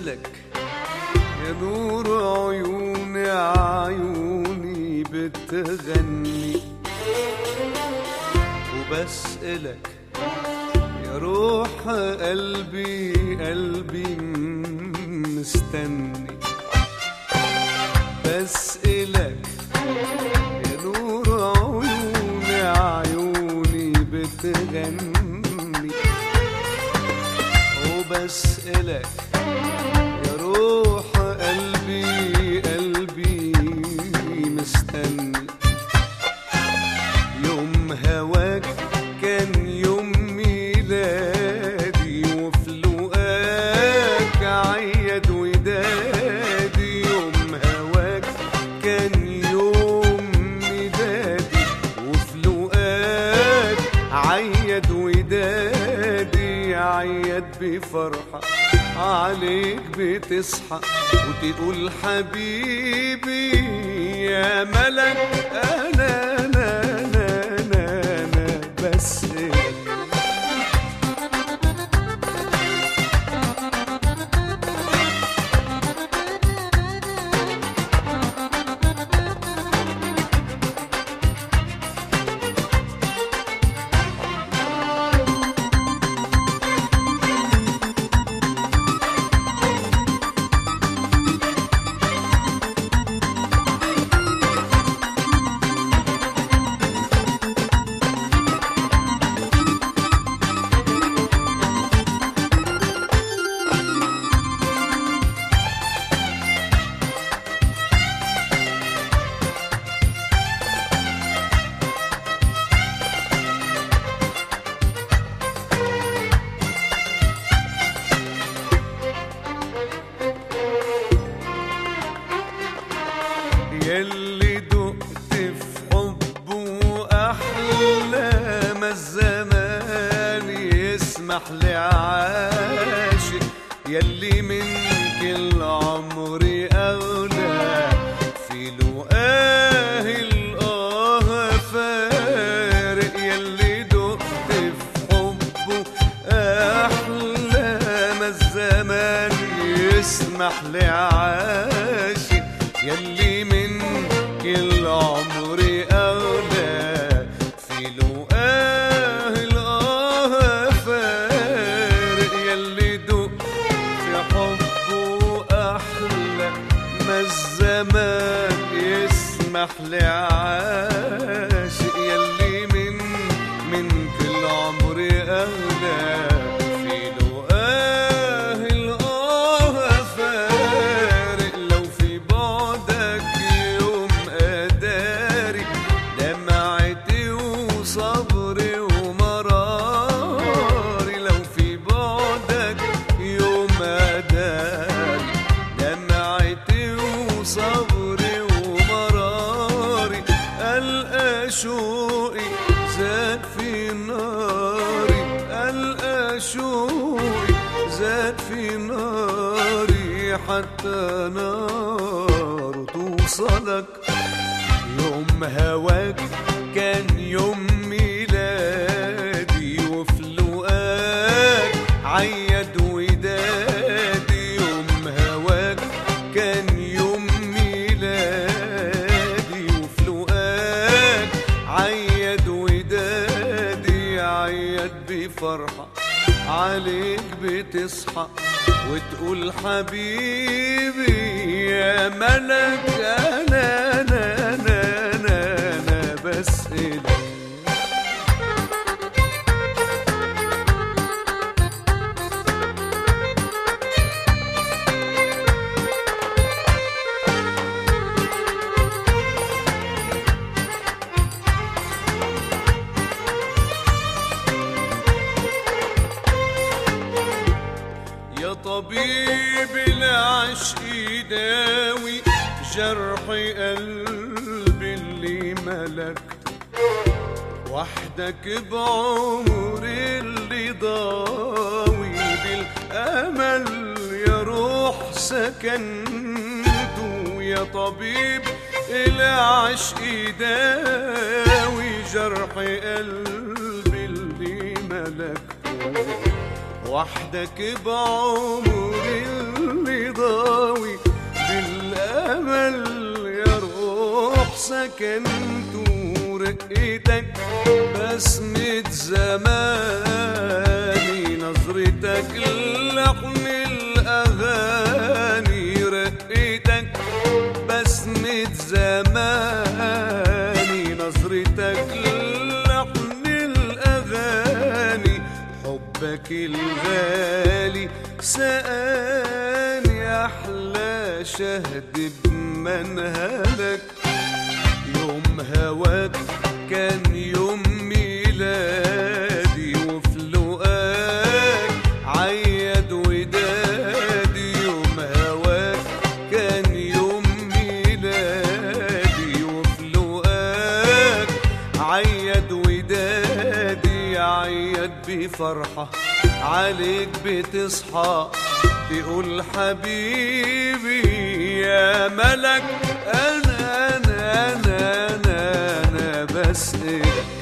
بسألك يا نور عيوني عيوني بتغني وبسألك يا روح قلبي قلبي مستني بسألك يا نور عيوني عيوني بتغني وبسألك يا روح قلبي قلبي مستني يوم هواك كان يوم ميلادي وفي لقاك عيد ودادي يوم هواك كان يوم ميلادي وفي لقاك عيد ودادي عيد بفرحة عليك بتصحى وتقول حبيبي يا ملك أنا أنا أنا أنا, أنا بس يلي دقت في حبه أحلى ما الزمان يسمح لعاشق يلي من كل عمري أغلى في لقاه الآه فارق يلي دقت في حبه أحلى ما الزمان يسمح لعاشق يلي من كل عمري أغلى في لقاه الآه فارق يلي دق في حبه أحلى ما الزمان يسمح لعاشق يلي من من كل عمري أغلى في لقاه الآه فارق لو في بعدك يوم أداري دمعتي وصبري ومراري لو في بعدك يوم أداري دمعتي وصبري ومراري ألقى شوقي زاد في ناري ألقى شوقي زاد في ناري حتى نار توصلك يوم هواك كان يوم ميلادي وفي لقاك عيد ودادي يوم هواك كان يوم ميلادي وفي لقاك عيد ودادي عيد بفرحة عليك بتصحى وتقول حبيبي يا ملك أنا أنا أنا أنا, أنا بسألك يا طبيب العشق داوي جرح قلبي اللي ملكته وحدك بعمري اللي ضاوي بالأمل يا روح سكنته يا طبيب العشق داوي جرح قلبي اللي ملكته وحدك بعمري اللي ضاوي بالامل يا روح سكنت رقتك بسمة زماني نظرتك لحن الأغاني رقتك بسمة زماني نظرتك لحن الأغاني حبك الغالي سقاني أحلى شهد بمنهلك يوم هواك كان يوم ميلادي وفي لقاك عيد ودادي يوم هواك كان يوم ميلادي وفي لقاك عيد ودادي عيد بفرحة عليك بتصحى تقول حبيبي يا ملك انا انا انا انا, أنا بسأل